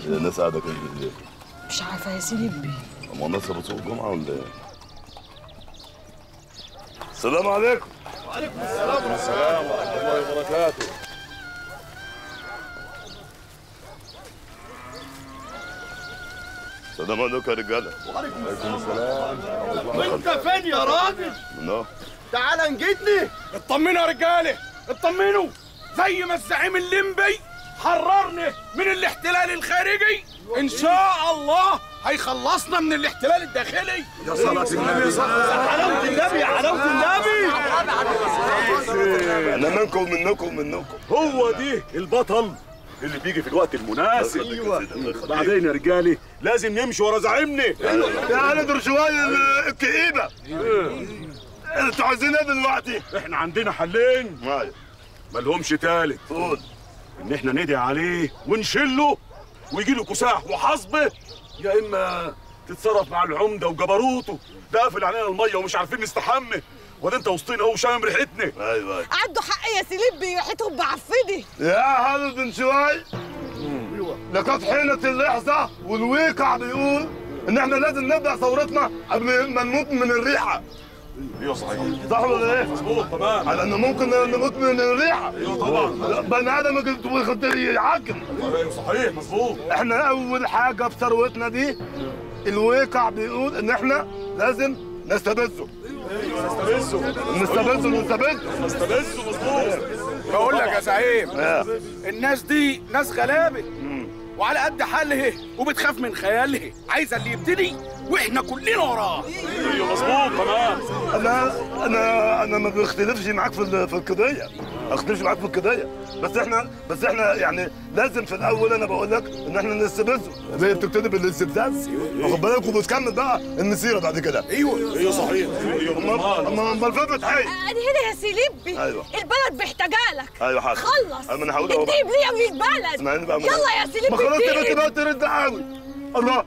الناس قاعده كده ليه؟ مش عارفه يا سيدي بيه هم الناس بتصوم الجمعه ولا ايه؟ السلام عليكم وعليكم السلام السلام ورحمه الله وبركاته السلام عليكم يا رجاله وعليكم السلام انت فين يا راجل منو؟ تعال نجدني اطمنوا يا رجاله اطمنوا زي ما الزعيم الليمبي حررنا من الاحتلال الخارجي ان شاء الله هيخلصنا من الاحتلال الداخلي يا صلاة النبي حلاوه النبي حلاوه النبي انا منكم منكم منكم هو دي البطل اللي بيجي في الوقت المناسب ايوه بعدين يا رجالي لازم نمشي ورا زعيمنا يا ندر شويه الكئيبه انتوا عايزين ايه دلوقتي؟ احنا عندنا حلين معايا ملهمش تالت قول ان احنا ندعي عليه ونشله ويجي له كساح وحصبه يا اما تتصرف مع العمده وجبروته ده قافل علينا الميه ومش عارفين نستحمى ولا انت وسطينا اهو شامم ريحتنا ايوه ايوه عنده حق يا سيليب ريحتهم معفنه يا هذا بن شوي لقد حينت اللحظة والواقع بيقول ان احنا لازم نبدا ثورتنا قبل ما نموت من الريحة ايوه صحيح صح ولا ايه؟ مظبوط تمام على انه ممكن نموت من الريحة ايوه طبعا بني ادم يقدر يعجن ايوه صحيح مظبوط احنا اول حاجة في ثروتنا دي الواقع بيقول ان احنا لازم نستبزه نستبزه نستبزه نستبزه نستبزه مظبوط بقول لك يا زعيم يا. الناس دي ناس غلابه وعلى قد حالها وبتخاف من خيالها عايزه اللي يبتدي واحنا كلنا وراه ايوه مظبوط تمام انا انا انا ما بختلفش معاك في ال- في القضيه ما بختلفش معاك في القضيه بس احنا بس احنا يعني لازم في الاول انا بقول لك ان احنا نستبزه زي بتبتدي بالاستفزاز واخد بالك وبتكمل بقى المسيره بعد كده ايوه ايوه صحيح ايوه اما اما اما الفيلم حي انا هنا يا سيليبي أيوة. البلد محتاجالك ايوه حاضر خلص انا هقول اهو اديب ليا من البلد اسمعني بقى يلا يا سيليبي ما خلاص كده اديب. تبقى ترد قوي الله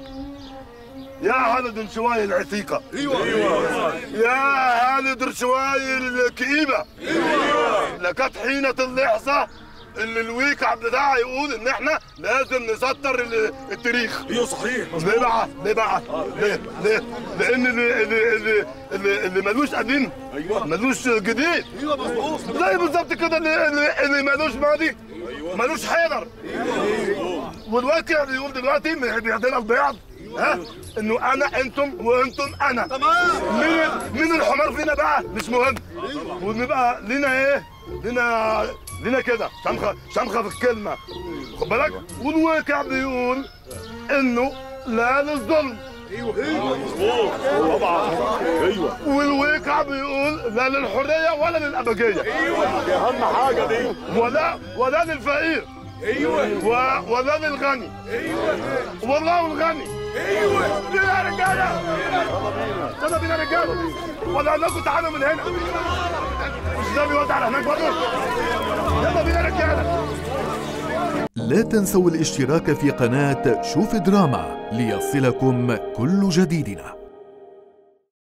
يا هالد شوي العتيقة ايوه ايوه يا هالد شوي الكئيبة ايوه لقد حينة اللحظة اللي الويكع بتاعها يقول ان احنا لازم نسطر ال- التاريخ ايوه صحيح ليه بقى؟ ليه بقى؟ ليه؟ ليه؟ لأن اللي اللي اللي اللي, اللي ملوش قديم أيوة. ملوش جديد ايوه مظبوط زي بالظبط كده اللي اللي, اللي ملوش ماضي ملوش حاضر والواقع بيقول دلوقتي من بيعدنا البياض ها انه انا انتم وانتم انا تمام مين مين الحمار فينا بقى مش مهم ونبقى لينا ايه لينا لينا كده شمخه شمخه في الكلمه خد بالك والواقع بيقول انه لا للظلم مظبوط طبعا ايوه والواقع بيقول لا للحريه ولا للابجيه ايوه دي اهم حاجه دي ولا ولا للفقير ايوه و... ولا للغني ايوه والله الغني ايوه ليه يا رجاله يلا بينا يا رجاله ولا اقول لكم تعالوا من هنا مش ده بيودع على هناك برضه يلا بينا يا رجاله لا تنسوا الاشتراك في قناة شوف دراما ليصلكم كل جديدنا